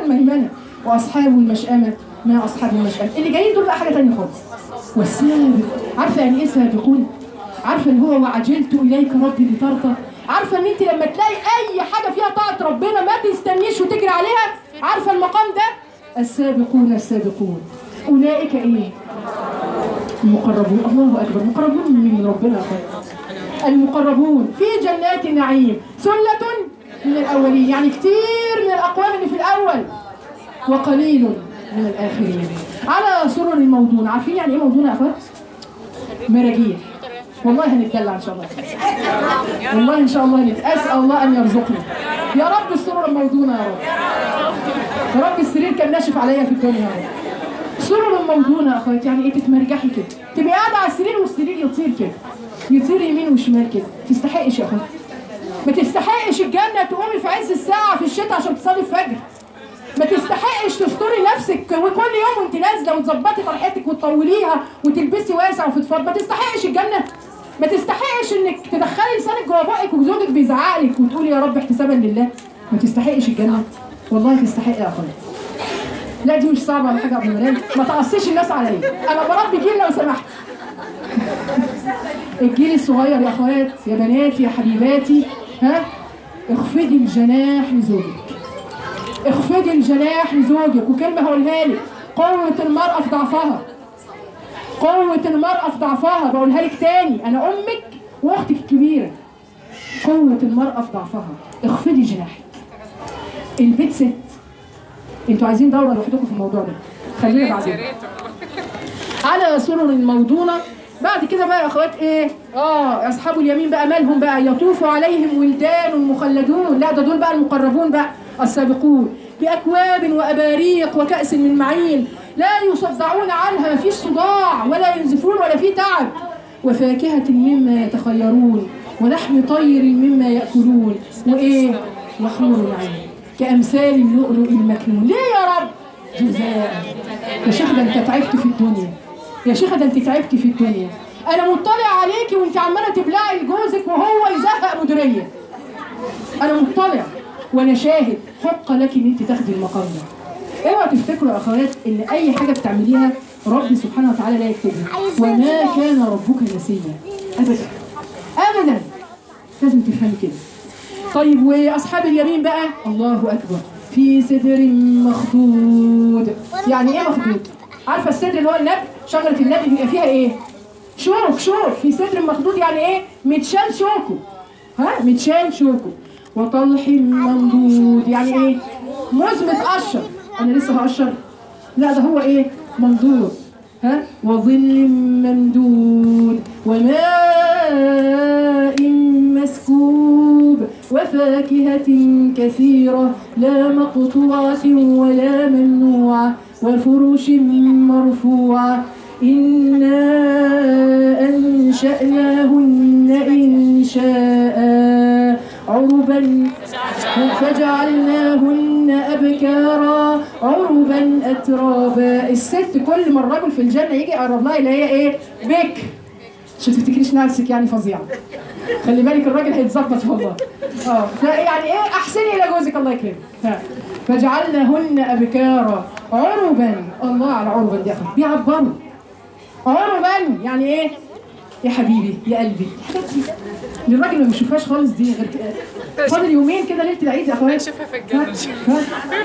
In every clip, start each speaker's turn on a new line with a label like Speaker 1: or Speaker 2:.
Speaker 1: الميمنه واصحاب المشأمه ما اصحاب المشأمه اللي جايين دول بقى حاجه ثانيه خالص والسابق عارفه يعني ايه سابقون عارفه اللي هو وعجلت اليك ربي لترضى عارفه ان انت لما تلاقي اي حاجه فيها طاعه ربنا ما تستنيش وتجري عليها عارفه المقام ده السابقون السابقون اولئك ايه المقربون الله اكبر مقربون من ربنا أخوات. المقربون في جنات النعيم ثلة من الأولين يعني كتير من الأقوام اللي في الأول وقليل من الآخرين على سرر الموضون عارفين يعني إيه موضون يا أخوات؟ مراجيح والله هنتدلع إن شاء الله والله إن شاء الله هنت... أسأل الله أن يرزقنا يا رب السرر الموضونة يا رب يا رب السرير كان ناشف عليا في الدنيا يا رب سرر موضونة يا اخواتي يعني ايه تتمرجحي كده تبقي قاعدة على السرير والسرير يطير كده يطير يمين وشمال كده تستحقش يا اخواتي ما تستحقش الجنة تقومي في عز الساعة في الشتاء عشان تصلي الفجر ما تستحقش تستري نفسك وكل يوم وانت نازله وتظبطي طرحتك وتطوليها وتلبسي واسع وفضفاض ما تستحقش الجنه ما تستحقش انك تدخلي لسانك جوه بقك وزوجك بيزعق لك وتقولي يا رب احتسابا لله ما تستحقش الجنه والله تستحق يا اخويا لا دي مش صعبه ولا حاجه يا ابو مريم ما تعصيش الناس عليا انا بربي جيل لو سمحت الجيل الصغير يا اخوات يا بناتي يا حبيباتي ها اخفضي الجناح لزوجك اخفضي الجناح لزوجك وكلمه هقولها لك قوه المراه في ضعفها قوه المراه في ضعفها بقولها لك تاني انا امك واختك الكبيره قوه المراه في ضعفها اخفضي جناحك البيت ست انتوا عايزين دوره لوحدكم في الموضوع ده خلينا بعدين على سرر موضونة بعد كده بقى يا اخوات ايه اه اصحاب اليمين بقى مالهم بقى يطوف عليهم ولدان مخلدون لا ده دول بقى المقربون بقى السابقون باكواب واباريق وكاس من معين لا يصدعون عنها مفيش صداع ولا ينزفون ولا في تعب وفاكهة مما يتخيرون ولحم طير مما يأكلون وإيه وحور عين كأمثال اللؤلؤ المكنون ليه يا رب جزاء يا شيخ ده انت تعبت في الدنيا يا شيخ ده انت تعبت في الدنيا انا مطلع عليكي وانت عماله تبلعي لجوزك وهو يزهق مديريه انا مطلع وانا شاهد حق لك ان انت تاخدي المقام ده اوعوا تفتكروا يا اخوات ان اي حاجه بتعمليها ربي سبحانه وتعالى لا يكتبها وما كان ربك نسيا ابدا ابدا لازم تفهمي كده طيب واصحاب اليمين بقى الله اكبر في سدر مخضود يعني ايه مخضود عارفه السدر اللي هو النبي شجره النبي بيبقى فيها ايه شوك شوك في سدر مخضود يعني ايه متشال شوكه ها متشال شوكه وطلح ممدود يعني ايه موز متقشر انا لسه هقشر لا ده هو ايه ممدود ها وظل ممدود وماء مسكوب وفاكهة كثيرة لا مقطوعة ولا ممنوعة وفرش مرفوعة إنا أنشأناهن إن شاء عربا فجعلناهن أبكارا عربا أترابا الست كل ما الرجل في الجنة يجي يقرب لها اللي هي إيه بكر عشان تفتكريش نفسك يعني فظيعة خلي بالك الراجل هيتظبط والله اه فيعني ايه احسني الى جوزك الله يكرمك ها. فجعلناهن ابكارا عربا الله على عربا دي اخي بيعبروا عربا يعني ايه يا حبيبي يا قلبي الحاجات دي اللي الراجل ما بيشوفهاش خالص دي غير كده. فاضل يومين كده ليله العيد يا اخويا
Speaker 2: نشوفها في الجنة
Speaker 1: ها؟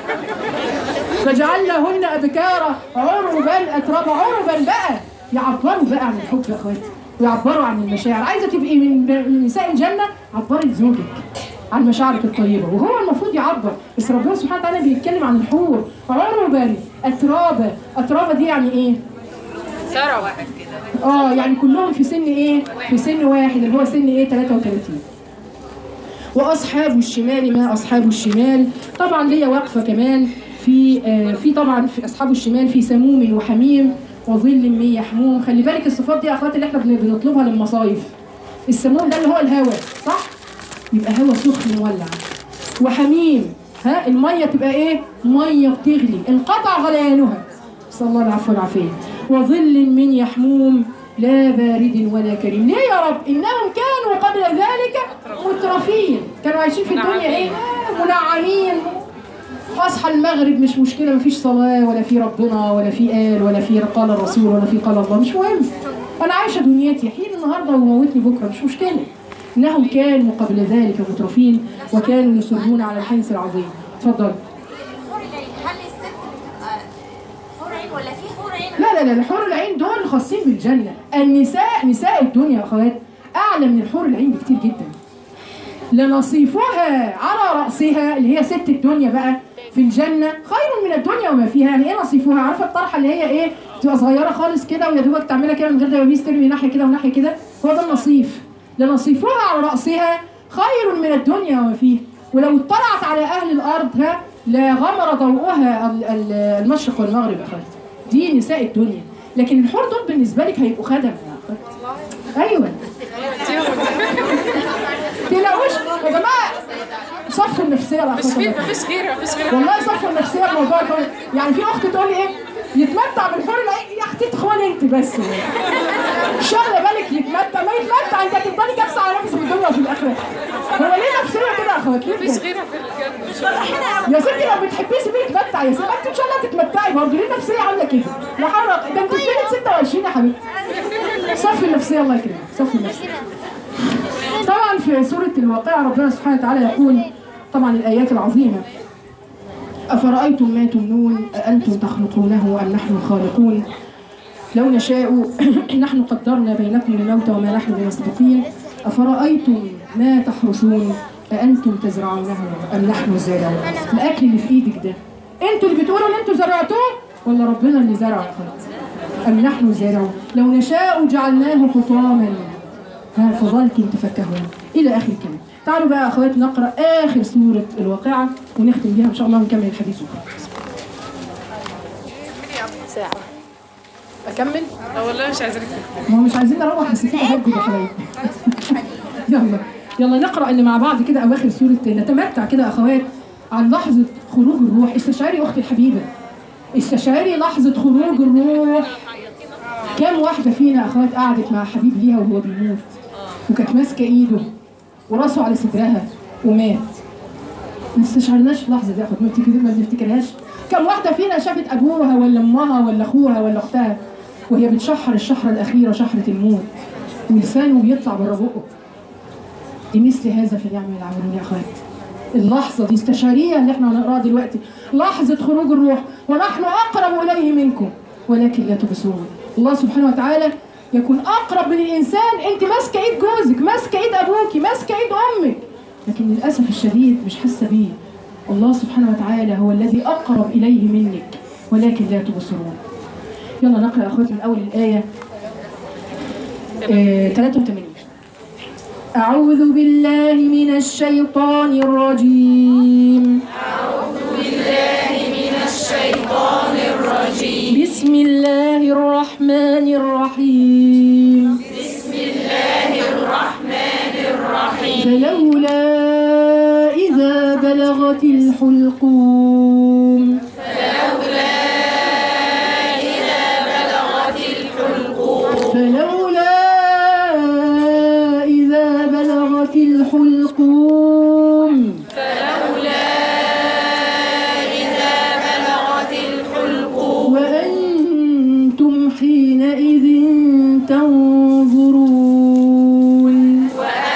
Speaker 1: فجعلناهن ابكارا عربا اترابا عربا بقى يعبروا بقى عن الحب يا اخواتي ويعبروا عن المشاعر عايزه تبقي من من نساء الجنه عبري لزوجك عن مشاعرك الطيبه وهو المفروض يعبر بس ربنا سبحانه وتعالى بيتكلم عن الحور عربا اترابا اترابا دي يعني ايه
Speaker 2: ترى واحد كده
Speaker 1: اه يعني كلهم في سن ايه في سن واحد اللي هو سن ايه 33 واصحاب الشمال ما اصحاب الشمال طبعا ليا وقفه كمان في آه في طبعا في اصحاب الشمال في سموم وحميم وظل من يحموم خلي بالك الصفات دي يا اخوات اللي احنا بن- بنطلبها للمصايف السموم ده اللي هو الهواء صح يبقى هواء سخن مولع وحميم ها الميه تبقى ايه ميه بتغلي انقطع غليانها صلى الله العفو والعافيه وظل من يحموم لا بارد ولا كريم ليه يا رب انهم كانوا قبل ذلك مترفين كانوا عايشين في الدنيا ايه آه، منعمين اصحى المغرب مش مشكله مفيش صلاه ولا في ربنا ولا في قال ولا في قال الرسول ولا في قال الله مش مهم انا عايشه دنيتي حين النهارده وموتني بكره مش مشكله انهم كانوا قبل ذلك مترفين وكانوا يصرون على الحنث العظيم اتفضل
Speaker 3: حور العين هل الست بتبقى حور عين ولا في حور عين
Speaker 1: لا لا لا الحور العين دول خاصين بالجنه النساء نساء الدنيا يا اخوات اعلى من الحور العين بكتير جدا لنصيفها على رأسها اللي هي ست الدنيا بقى في الجنة خير من الدنيا وما فيها يعني ايه نصيفها عارفة الطرحة اللي هي ايه تبقى صغيرة خالص كده ويا دوبك تعملها كده من غير دبابيس ترمي ناحية كده وناحية كده هو ده النصيف لنصيفها على رأسها خير من الدنيا وما فيها ولو اطلعت على أهل الأرض ها لغمر ضوءها ال- ال- المشرق والمغرب يا أخوات دي نساء الدنيا لكن الحور دول بالنسبة لك هيبقوا خدم يا أخوات أيوه تلاقوش يا جماعه صفوا النفسيه بقى
Speaker 2: مش في مفيش غيره مفيش غيره
Speaker 1: والله صفوا النفسيه الموضوع ده يعني في اخت تقول لي ايه يتمتع بالحور العين يا اختي تخوني انت بس شغله بالك يتمتع ما يتمتع انت هتفضلي كابسه على نفسك في الدنيا وفي الاخره هو ليه نفسيه كده يا اخوات ليه
Speaker 2: مفيش
Speaker 1: كده؟
Speaker 2: غيره في الجنه
Speaker 1: يا ستي لو بتحبيه سيبيه يتمتع يا ستي ما انت ان شاء الله تتمتعي برضه ليه النفسيه عامله كده؟ لا حرك ده انت في سنه 26 يا حبيبتي صفي النفسيه الله يكرمك صفي النفسيه طبعا في سورة الواقعة ربنا سبحانه وتعالى يقول طبعا الآيات العظيمة أفرأيتم ما تمنون أأنتم تخلقونه أم نحن الخالقون لو نشاء نحن قدرنا بينكم الموت وما نحن بمسبقين أفرأيتم ما تحرثون أأنتم تزرعونه أم نحن الزارعون الأكل اللي في إيدك ده أنتوا اللي بتقولوا إن أنتوا زرعتوه ولا ربنا اللي زرعه يا أخوات أم نحن الزارعون لو نشاء جعلناه حطاما ها فظلتم تفكهون الى اخر الكلام تعالوا بقى يا اخوات نقرا اخر سوره الواقعه ونختم بيها ان شاء الله ونكمل الحديث بكره
Speaker 2: ساعه
Speaker 1: اكمل
Speaker 2: لا والله مش عايزاك
Speaker 1: ما هو مش عايزين نروح بس في تهجد يا حبايبي يلا يلا نقرا اللي مع بعض كده اواخر سوره نتمتع كده يا اخوات عن لحظه خروج الروح استشعري اختي الحبيبه استشعري لحظه خروج الروح كام واحده فينا اخوات قعدت مع حبيب ليها وهو بيموت وكانت ماسكه ايده وراسه على صدرها ومات ما استشعرناش اللحظه دي يا اخوات ما بتفتكر- ما بنفتكرهاش كم واحده فينا شافت ابوها ولا امها ولا اخوها ولا اختها وهي بتشحر الشحره الاخيره شحره الموت ولسانه بيطلع بره بقه لمثل هذا فليعمل العاملون يا اخوات اللحظه دي استشاريه اللي احنا هنقراها دلوقتي لحظه خروج الروح ونحن اقرب اليه منكم ولكن لا تبصرون الله سبحانه وتعالى يكون اقرب من الانسان انت ماسكه ايد جوزك ماسكه ايد ابوكي ماسكه ايد امك لكن للاسف الشديد مش حاسه بيه الله سبحانه وتعالى هو الذي اقرب اليه منك ولكن لا تبصرون يلا نقرا يا اخواتي من اول الايه آه 83 أعوذ بالله من الشيطان الرجيم أعوذ بالله من الشيطان الرجيم بسم الله الرحمن الرحيم بسم الله الرحمن الرحيم فلولا إذا بلغت الحلقوم فلولا إذا بلغت الحلقوم فلولا إذا بلغت الحلقوم وأنتم حينئذ تنظرون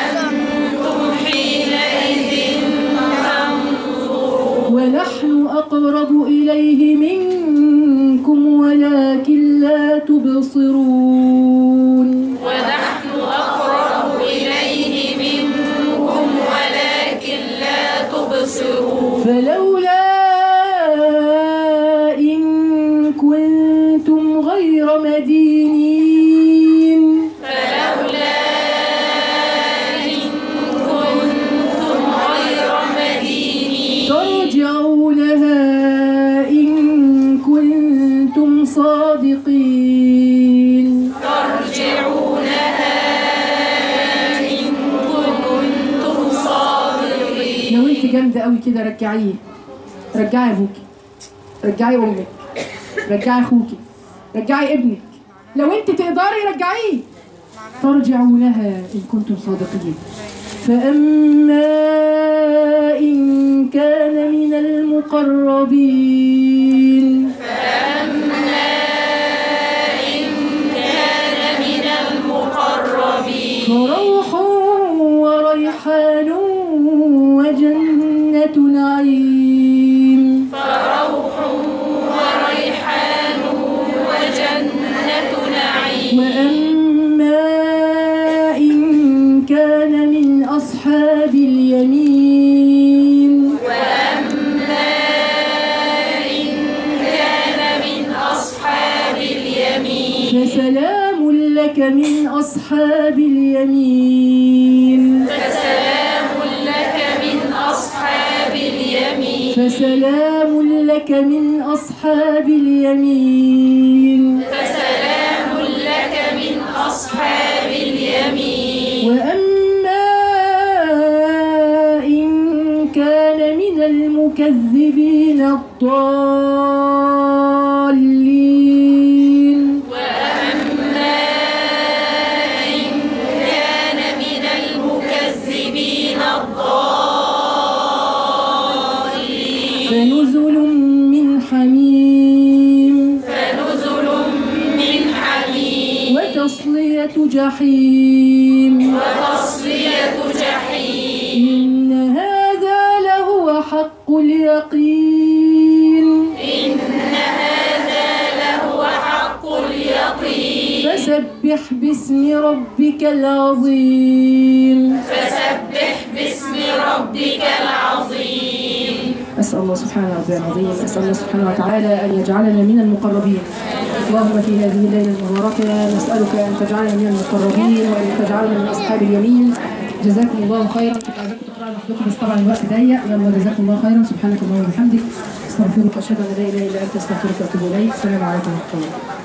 Speaker 1: ونحن أقرب إليه منكم ولكن لا تبصرون
Speaker 2: ونحن أقرب إليه منكم ولكن لا تبصرون
Speaker 1: فلولا إن كنتم غير مدينين
Speaker 2: فلولا إن كنتم غير مدينين
Speaker 1: ترجعونها إن كنتم صادقين
Speaker 2: ترجعونها إن كنتم صادقين
Speaker 1: لو انت جامده قوي كده رجعيه رجعي ابوكي رجعي امك رجعي اخوكي رجعي ابنك لو انت تقدري رجعيه ترجعونها ان كنتم صادقين فاما ان كان من المقربين
Speaker 2: من المقربين
Speaker 1: فروح وريحان وجنة نعيم
Speaker 2: فروح وريحان وجنة نعيم
Speaker 1: وأما إن كان من أصحاب اليمين
Speaker 2: وأما إن كان من أصحاب اليمين
Speaker 1: فسلام لك من أصحاب اليمين
Speaker 2: فسلام لك من أصحاب اليمين
Speaker 1: فسلام لك من أصحاب اليمين
Speaker 2: فسلام لك من أصحاب اليمين
Speaker 1: وأما إن كان من المكذبين الضالين
Speaker 2: وأما إن كان من المكذبين الضالين
Speaker 1: فنزل من حميم
Speaker 2: فنزل من حميم
Speaker 1: وتصلية جحيم
Speaker 2: وتصلية جحيم
Speaker 1: إن هذا لهو حق اليقين
Speaker 2: إن هذا لهو حق اليقين
Speaker 1: فسبح باسم ربك العظيم
Speaker 2: فسبح باسم ربك العظيم
Speaker 1: أسأل الله سبحانه ربي العظيم أسأل الله سبحانه وتعالى أن يجعلنا من المقربين اللهم في هذه الليلة المباركة نسألك أن تجعلنا من المقربين وأن تجعلنا من أصحاب اليمين جزاكم الله خيرا كنت عايزاكم تقرأوا لوحدكم بس طبعا الوقت ضيق يلا جزاكم الله خيرا سبحانك اللهم وبحمدك استغفرك واشهد ان لا اله الا انت استغفرك واتوب اليك السلام عليكم ورحمه الله